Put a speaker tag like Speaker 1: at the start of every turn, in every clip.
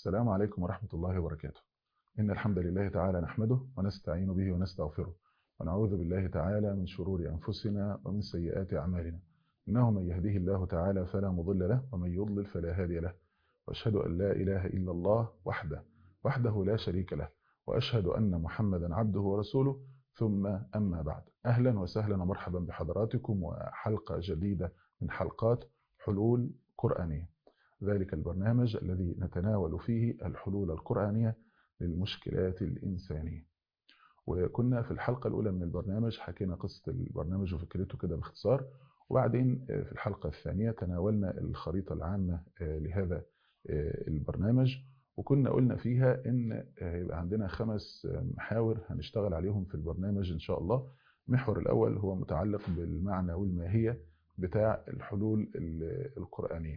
Speaker 1: السلام عليكم ورحمة الله وبركاته إن الحمد لله تعالى نحمده ونستعين به ونستغفره ونعوذ بالله تعالى من شرور أنفسنا ومن سيئات أعمالنا إنه من يهده الله تعالى فلا مضل له ومن يضلل فلا هادي له وأشهد أن لا إله إلا الله وحده وحده لا شريك له وأشهد أن محمدا عبده ورسوله ثم أما بعد أهلا وسهلا ومرحبا بحضراتكم وحلقة جديدة من حلقات حلول قرآنية ذلك البرنامج الذي نتناول فيه الحلول القرآنية للمشكلات الإنسانية وكنا في الحلقة الأولى من البرنامج حكينا قصة البرنامج وفكرته كده باختصار وبعدين في الحلقة الثانية تناولنا الخريطة العامة لهذا البرنامج وكنا قلنا فيها ان يبقى عندنا خمس محاور هنشتغل عليهم في البرنامج ان شاء الله المحور الاول هو متعلق بالمعنى والماهيه بتاع الحلول القرانيه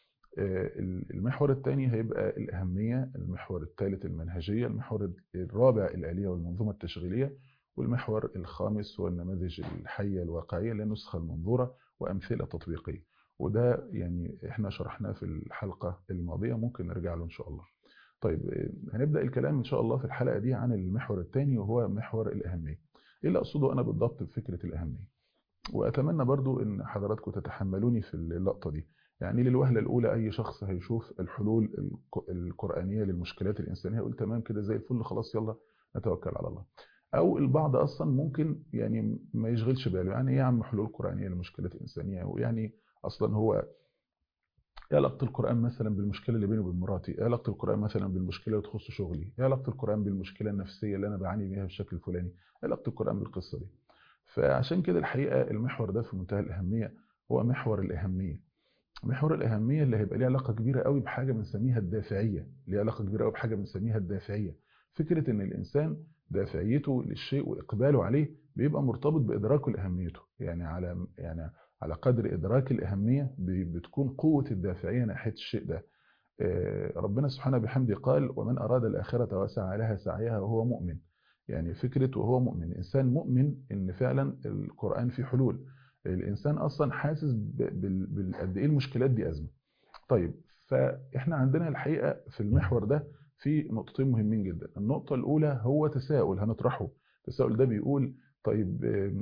Speaker 1: المحور الثاني هيبقى الاهميه المحور الثالث المنهجيه المحور الرابع الاليه والمنظومه التشغيليه والمحور الخامس هو النماذج الحيه الواقعيه للنسخه المنظوره وامثله تطبيقيه وده يعني احنا شرحناه في الحلقه الماضيه ممكن نرجع له ان شاء الله طيب هنبدأ الكلام إن شاء الله في الحلقة دي عن المحور الثاني وهو محور الأهمية إيه اللي أقصده أنا بالضبط بفكرة الأهمية وأتمنى برضو أن حضراتكم تتحملوني في اللقطة دي يعني للوهلة الأولى أي شخص هيشوف الحلول القرآنية للمشكلات الإنسانية يقول تمام كده زي الفل خلاص يلا نتوكل على الله أو البعض أصلا ممكن يعني ما يشغلش باله يعني إيه يا عم حلول قرآنية للمشكلات الإنسانية ويعني أصلا هو ايه علاقه القران مثلا بالمشكله اللي بيني وبين مراتي ايه علاقه القران مثلا بالمشكله اللي تخص شغلي ايه علاقه القران بالمشكله النفسيه اللي انا بعاني بيها بالشكل الفلاني ايه علاقه القران بالقصه دي فعشان كده الحقيقه المحور ده في منتهى الاهميه هو محور الاهميه محور الاهميه اللي هيبقى ليه علاقه كبيره قوي بحاجه بنسميها الدافعيه ليه علاقه كبيره قوي بحاجه بنسميها الدافعيه فكره ان الانسان دافعيته للشيء واقباله عليه بيبقى مرتبط بادراكه لاهميته يعني على يعني على قدر إدراك الأهمية بتكون قوة الدافعية ناحية الشيء ده ربنا سبحانه بحمده قال ومن أراد الآخرة وسعى لها سعيها وهو مؤمن يعني فكرة وهو مؤمن الإنسان مؤمن إن فعلا القرآن فيه حلول الإنسان أصلا حاسس بقد إيه المشكلات دي أزمة طيب فإحنا عندنا الحقيقة في المحور ده في نقطتين مهمين جدا النقطة الأولى هو تساؤل هنطرحه التساؤل ده بيقول طيب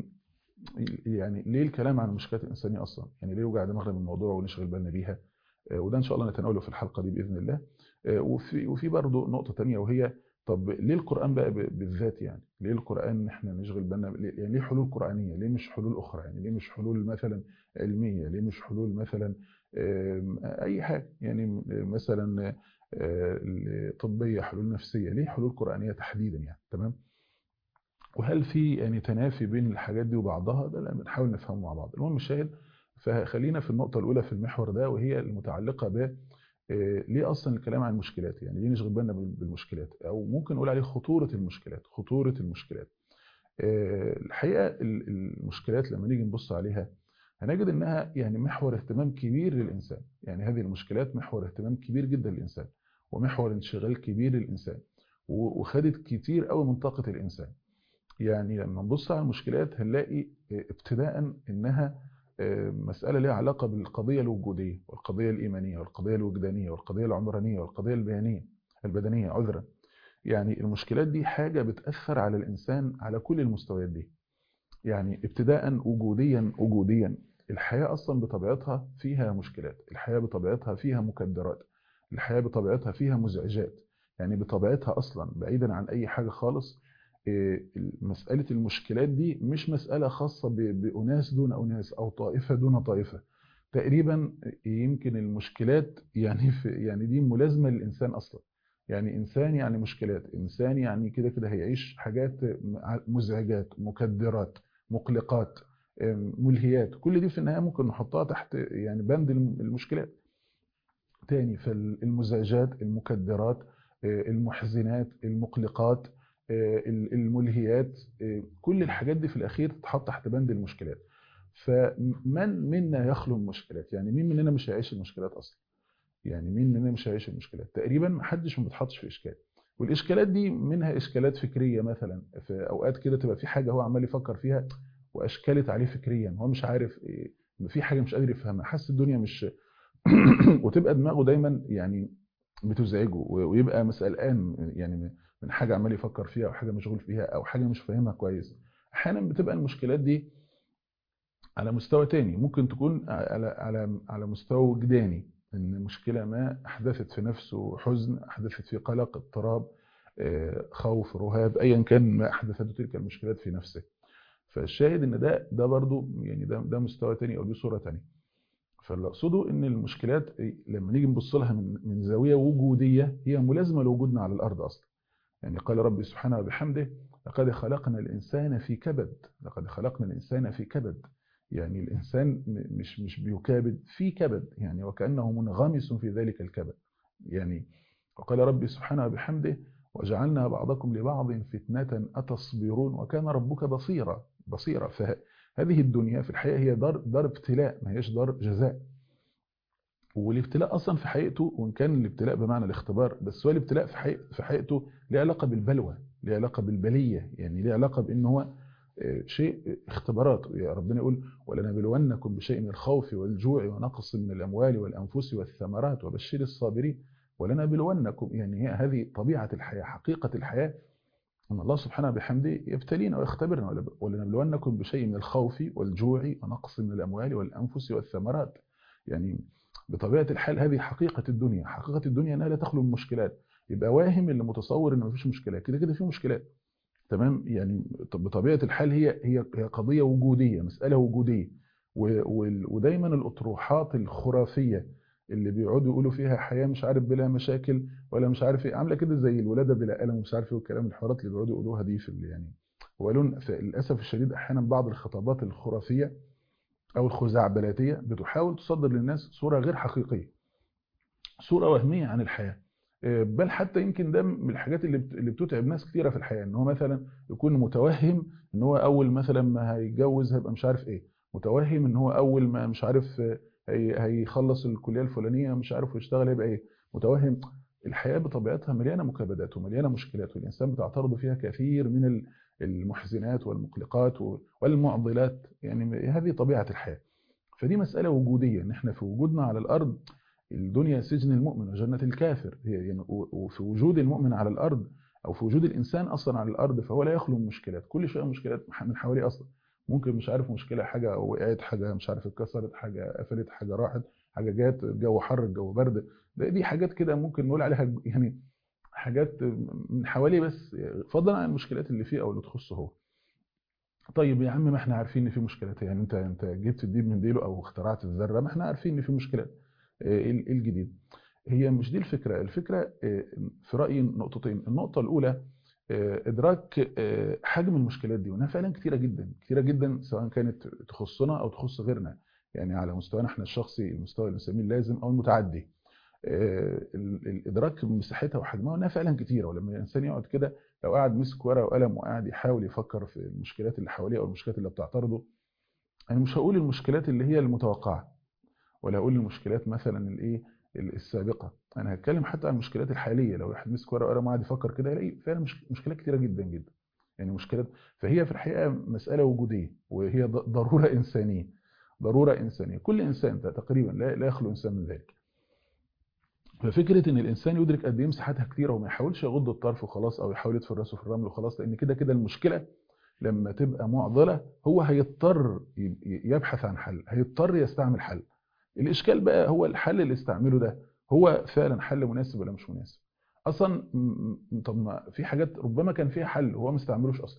Speaker 1: يعني ليه الكلام عن المشكلات الإنسانية أصلا يعني ليه وجع دماغنا بالموضوع ونشغل بالنا بيها وده إن شاء الله نتناوله في الحلقة دي بإذن الله وفي وفي برضه نقطة تانية وهي طب ليه القرآن بقى بالذات يعني ليه القرآن احنا نشغل بالنا يعني ليه حلول قرآنية ليه مش حلول أخرى يعني ليه مش حلول مثلا علمية ليه مش حلول مثلا أي حاجة يعني مثلا طبية حلول نفسية ليه حلول قرآنية تحديدا يعني تمام وهل في يعني تنافي بين الحاجات دي وبعضها ده بنحاول نفهمه مع بعض المهم الشاهد فخلينا في النقطة الأولى في المحور ده وهي المتعلقة ب ليه أصلا الكلام عن المشكلات يعني ليه نشغل بالنا بالمشكلات أو ممكن نقول عليه خطورة المشكلات خطورة المشكلات الحقيقة المشكلات لما نيجي نبص عليها هنجد انها يعني محور اهتمام كبير للإنسان يعني هذه المشكلات محور اهتمام كبير جدا للإنسان ومحور انشغال كبير للإنسان وخدت كتير قوي من طاقة الإنسان يعني لما نبص على المشكلات هنلاقي ابتداء انها مسألة لها علاقة بالقضية الوجودية والقضية الإيمانية والقضية الوجدانية والقضية العمرانية والقضية البيانية البدنية عذرا يعني المشكلات دي حاجة بتأثر على الإنسان على كل المستويات دي يعني ابتداء وجوديا وجوديا الحياة أصلا بطبيعتها فيها مشكلات الحياة بطبيعتها فيها مكدرات الحياة بطبيعتها فيها مزعجات يعني بطبيعتها أصلا بعيدا عن أي حاجة خالص مسألة المشكلات دي مش مسألة خاصة بأناس دون أناس أو طائفة دون طائفة تقريبا يمكن المشكلات يعني في يعني دي ملازمة للإنسان أصلا يعني إنسان يعني مشكلات إنسان يعني كده كده هيعيش حاجات مزعجات مكدرات مقلقات ملهيات كل دي في النهاية ممكن نحطها تحت يعني بند المشكلات تاني فالمزعجات المكدرات المحزنات المقلقات الملهيات كل الحاجات دي في الأخير تتحط تحت بند المشكلات فمن منا يخلو من مشكلات يعني مين مننا مش هيعيش المشكلات أصلا يعني مين مننا مش هيعيش المشكلات تقريبا ما حدش ما بيتحطش في إشكال والإشكالات دي منها إشكالات فكرية مثلا في أوقات كده تبقى في حاجة هو عمال يفكر فيها وأشكلت عليه فكريا هو مش عارف في حاجة مش قادر يفهمها حاسس الدنيا مش وتبقى دماغه دايما يعني بتزعجه ويبقى مسألان يعني من حاجة عمال يفكر فيها أو حاجة مشغول فيها أو حاجة مش فاهمها كويس أحيانا بتبقى المشكلات دي على مستوى تاني ممكن تكون على على على مستوى وجداني ان مشكله ما احدثت في نفسه حزن احدثت في قلق اضطراب خوف رهاب ايا كان ما احدثته تلك المشكلات في نفسه فالشاهد ان ده ده برضو يعني ده ده مستوى تاني او دي صوره تانية فاللي اقصده ان المشكلات لما نيجي نبص لها من من زاويه وجوديه هي ملازمه لوجودنا على الارض اصلا يعني قال ربي سبحانه وبحمده لقد خلقنا الانسان في كبد لقد خلقنا الانسان في كبد يعني الإنسان مش مش بيكابد في كبد يعني وكأنه منغمس في ذلك الكبد يعني وقال ربي سبحانه بحمده وجعلنا بعضكم لبعض فتنة أتصبرون وكان ربك بصيرا بصيرا فهذه الدنيا في الحقيقة هي دار, دار ابتلاء ما هيش دار جزاء والابتلاء أصلا في حقيقته وإن كان الابتلاء بمعنى الاختبار بس هو الابتلاء في حقيقته, في حقيقته له علاقة بالبلوى له علاقة بالبلية يعني له علاقة بأن هو شيء اختبارات يا ربنا يقول ولنبلونكم بشيء من الخوف والجوع ونقص من الأموال والأنفس والثمرات وبشر الصابرين ولنبلونكم يعني هي هذه طبيعة الحياة حقيقة الحياة أن الله سبحانه بحمده يبتلينا ويختبرنا ولنبلونكم بشيء من الخوف والجوع ونقص من الأموال والأنفس والثمرات يعني بطبيعة الحال هذه حقيقة الدنيا حقيقة الدنيا أنها لا تخلو من مشكلات يبقى واهم اللي متصور أن مفيش مشكلات كده كده في مشكلات تمام يعني بطبيعه الحال هي هي هي قضيه وجوديه مساله وجوديه ودايما الاطروحات الخرافيه اللي بيقعدوا يقولوا فيها حياه مش عارف بلا مشاكل ولا مش عارف ايه عامله كده زي الولاده بلا الم ومش عارف ايه والكلام الحوارات اللي بيقعدوا يقولوها دي في اللي يعني ولو للاسف الشديد احيانا بعض الخطابات الخرافيه او الخزعبلاتيه بتحاول تصدر للناس صوره غير حقيقيه صوره وهميه عن الحياه بل حتى يمكن ده من الحاجات اللي اللي بتتعب ناس كتيره في الحياه ان هو مثلا يكون متوهم ان هو اول مثلا ما هيتجوز هيبقى مش عارف ايه متوهم ان هو اول ما مش عارف هيخلص الكليه الفلانيه مش عارف يشتغل هيبقى ايه متوهم الحياه بطبيعتها مليانه مكابدات ومليانه مشكلات والانسان بتعترض فيها كثير من المحزنات والمقلقات والمعضلات يعني هذه طبيعه الحياه فدي مساله وجوديه ان احنا في وجودنا على الارض الدنيا سجن المؤمن وجنة الكافر يعني وفي وجود المؤمن على الأرض أو في وجود الإنسان أصلا على الأرض فهو لا يخلو من مشكلات كل شيء مشكلات من حواليه أصلا ممكن مش عارف مشكلة حاجة وقعت حاجة مش عارف اتكسرت حاجة قفلت حاجة راحت حاجة جات الجو حر الجو برد دي حاجات كده ممكن نقول عليها يعني حاجات من حواليه بس فضلا عن المشكلات اللي فيه أو اللي تخصه هو طيب يا عم ما احنا عارفين ان في مشكلات يعني انت انت جبت الديب من ديله او اخترعت الذره ما احنا عارفين ان في مشكلات ايه الجديد هي مش دي الفكرة الفكرة في رأيي نقطتين النقطة الأولى إدراك حجم المشكلات دي وأنها فعلا كتيرة جدا كتيرة جدا سواء كانت تخصنا أو تخص غيرنا يعني على مستوانا احنا الشخصي المستوى اللي بنسميه اللازم أو المتعدي الإدراك مساحتها وحجمها وأنها فعلا كتيرة ولما الإنسان يقعد كده لو قاعد مسك ورقة وقلم وقاعد يحاول يفكر في المشكلات اللي حواليه أو المشكلات اللي بتعترضه أنا مش هقول المشكلات اللي هي المتوقعة ولا اقول المشكلات مثلا الايه السابقه انا هتكلم حتى عن المشكلات الحاليه لو واحد مسك ورقه وقلم وقعد يفكر كده يلاقي فعلا مش مشكلات كتيره جدا جدا يعني مشكلات فهي في الحقيقه مساله وجوديه وهي ضروره انسانيه ضروره انسانيه كل انسان تقريبا لا, لا يخلو انسان من ذلك ففكره ان الانسان يدرك قد ايه مساحاتها كتيره وما يحاولش يغض الطرف وخلاص او يحاول يدفن راسه في الرمل وخلاص لان كده كده المشكله لما تبقى معضله هو هيضطر يبحث عن حل هيضطر يستعمل حل الإشكال بقى هو الحل اللي استعمله ده هو فعلا حل مناسب ولا مش مناسب أصلا طب ما في حاجات ربما كان فيها حل وهو ما استعملوش أصلا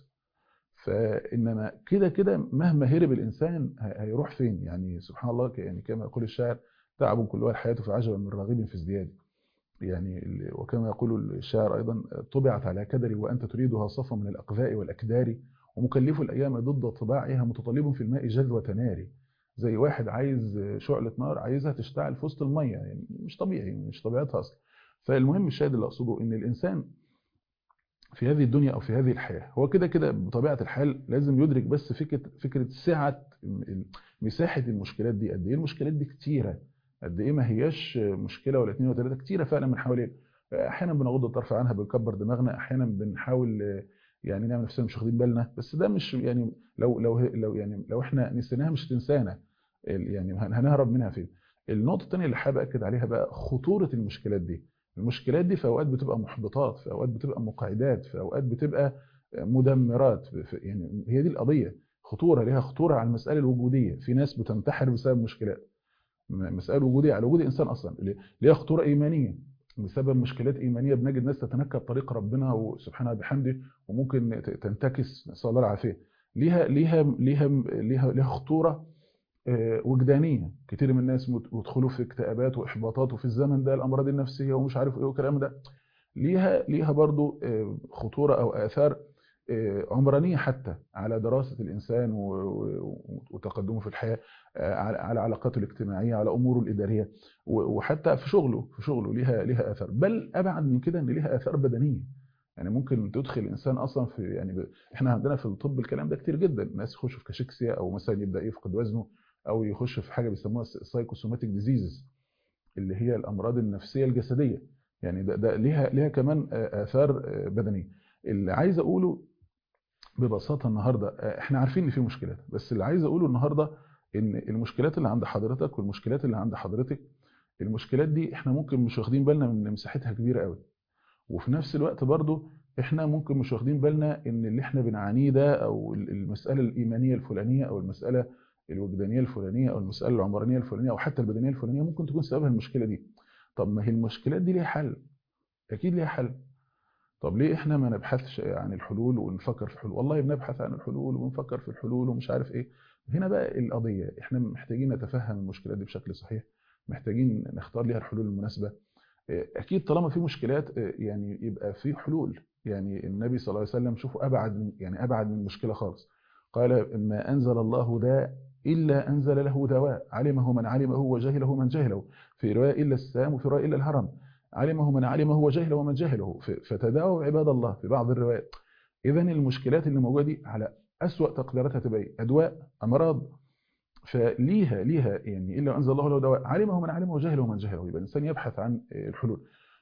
Speaker 1: فإنما كده كده مهما هرب الإنسان هيروح فين يعني سبحان الله يعني كما يقول الشاعر تعب كل حياته في عجبا من راغب في ازدياد يعني وكما يقول الشاعر أيضا طبعت على كدري وأنت تريدها صفا من الأقذاء والأكدار ومكلف الأيام ضد طباعها متطلب في الماء جذوة ناري زي واحد عايز شعلة نار عايزها تشتعل في وسط المية يعني مش طبيعي مش طبيعتها أصلا فالمهم الشاهد اللي أقصده إن الإنسان في هذه الدنيا أو في هذه الحياة هو كده كده بطبيعة الحال لازم يدرك بس فكرة فكرة سعة مساحة المشكلات دي قد إيه المشكلات دي كتيرة قد إيه ما هياش مشكلة ولا اتنين ولا تلاتة كتيرة فعلا من حوالينا أحيانا بنغض الطرف عنها بنكبر دماغنا أحيانا بنحاول يعني نعمل نفسنا مش واخدين بالنا بس ده مش يعني لو لو لو يعني لو احنا نسيناها مش تنسانا يعني هنهرب منها فين النقطه الثانيه اللي حابب اكد عليها بقى خطوره المشكلات دي المشكلات دي في اوقات بتبقى محبطات في اوقات بتبقى مقعدات في اوقات بتبقى مدمرات يعني هي دي القضيه خطوره ليها خطوره على المساله الوجوديه في ناس بتنتحر بسبب مشكلات مساله وجوديه على وجود الانسان اصلا ليها خطوره ايمانيه بسبب مشكلات ايمانيه بنجد ناس تتنكب طريق ربنا وسبحانه بحمده وممكن تنتكس نسال الله العافيه ليها ليها ليها ليها ليها خطوره وجدانيه كتير من الناس يدخلوا في اكتئابات واحباطات وفي الزمن ده الامراض النفسيه ومش عارف ايه والكلام ده ليها ليها برضو خطوره او اثار عمرانيه حتى على دراسه الانسان وتقدمه في الحياه على علاقاته الاجتماعيه على اموره الاداريه وحتى في شغله في شغله ليها ليها اثار بل ابعد من كده ان ليها اثار بدنيه يعني ممكن تدخل انسان اصلا في يعني ب... احنا عندنا في الطب الكلام ده كتير جدا الناس يخشوا في كاشيكسيا او مثلا يبدا يفقد وزنه او يخش في حاجه بيسموها سايكوسوماتيك ديزيزز اللي هي الامراض النفسيه الجسديه يعني ده, ده ليها ليها كمان اثار بدنيه اللي عايز اقوله ببساطه النهارده احنا عارفين ان في مشكلات بس اللي عايز اقوله النهارده ان المشكلات اللي عند حضرتك والمشكلات اللي عند حضرتك المشكلات دي احنا ممكن مش واخدين بالنا من مساحتها كبيره قوي وفي نفس الوقت برضو احنا ممكن مش واخدين بالنا ان اللي احنا بنعانيه ده او المساله الايمانيه الفلانيه او المساله الوجدانيه الفلانيه او المساله العمرانيه الفلانيه او حتى البدنيه الفلانيه ممكن تكون سببها المشكله دي طب ما هي المشكلات دي ليها حل اكيد ليها حل طب ليه احنا ما نبحثش عن الحلول ونفكر في الحلول والله بنبحث عن الحلول ونفكر في الحلول ومش عارف ايه هنا بقى القضيه احنا محتاجين نتفهم المشكلات دي بشكل صحيح محتاجين نختار ليها الحلول المناسبه اكيد طالما في مشكلات يعني يبقى في حلول يعني النبي صلى الله عليه وسلم شوفوا ابعد من يعني ابعد من المشكله خالص قال ما انزل الله داء الا انزل له دواء علمه من علمه وجهله من جهله في روايه الا السام وفي روايه الا الهرم علمه من علمه وجهله ومن جهله فتداووا عباد الله في بعض الروايات اذا المشكلات اللي موجوده دي على اسوا تقديراتها تبقى ادواء امراض فليها ليها يعني الا انزل الله له دواء علمه من علمه وجهله من جهله يبقى الانسان يبحث عن الحلول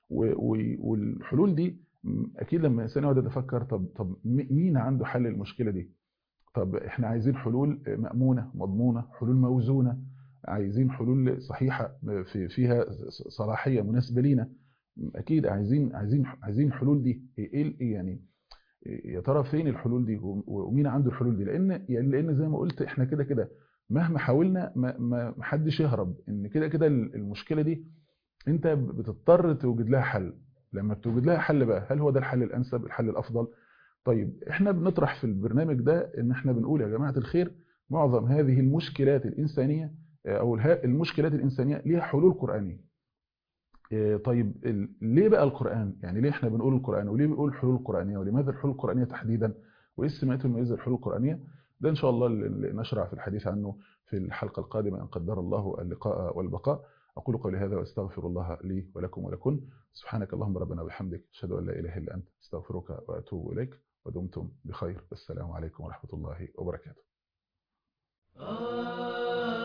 Speaker 1: والحلول دي اكيد لما الانسان يقعد يتفكر طب طب مين عنده حل المشكله دي طب احنا عايزين حلول مامونه مضمونه حلول موزونه عايزين حلول صحيحه في فيها صلاحيه مناسبه لينا اكيد عايزين عايزين عايزين الحلول دي ايه يعني يا ترى فين الحلول دي ومين عنده الحلول دي لان يعني لان زي ما قلت احنا كده كده مهما حاولنا ما ما حدش يهرب ان كده كده المشكله دي انت بتضطر توجد لها حل لما بتوجد لها حل بقى هل هو ده الحل الانسب الحل الافضل طيب احنا بنطرح في البرنامج ده ان احنا بنقول يا جماعه الخير معظم هذه المشكلات الانسانيه او المشكلات الانسانيه ليها حلول قرانيه طيب ليه بقى القران يعني ليه احنا بنقول القران وليه بنقول الحلول القرانيه ولماذا الحلول القرانيه تحديدا وايه السمات المميزه للحلول القرانيه ده ان شاء الله اللي نشرع في الحديث عنه في الحلقه القادمه ان قدر الله اللقاء والبقاء اقول قولي هذا واستغفر الله لي ولكم ولكن سبحانك اللهم ربنا وبحمدك اشهد ان لا اله الا انت استغفرك واتوب اليك ودمتم بخير والسلام عليكم ورحمه الله وبركاته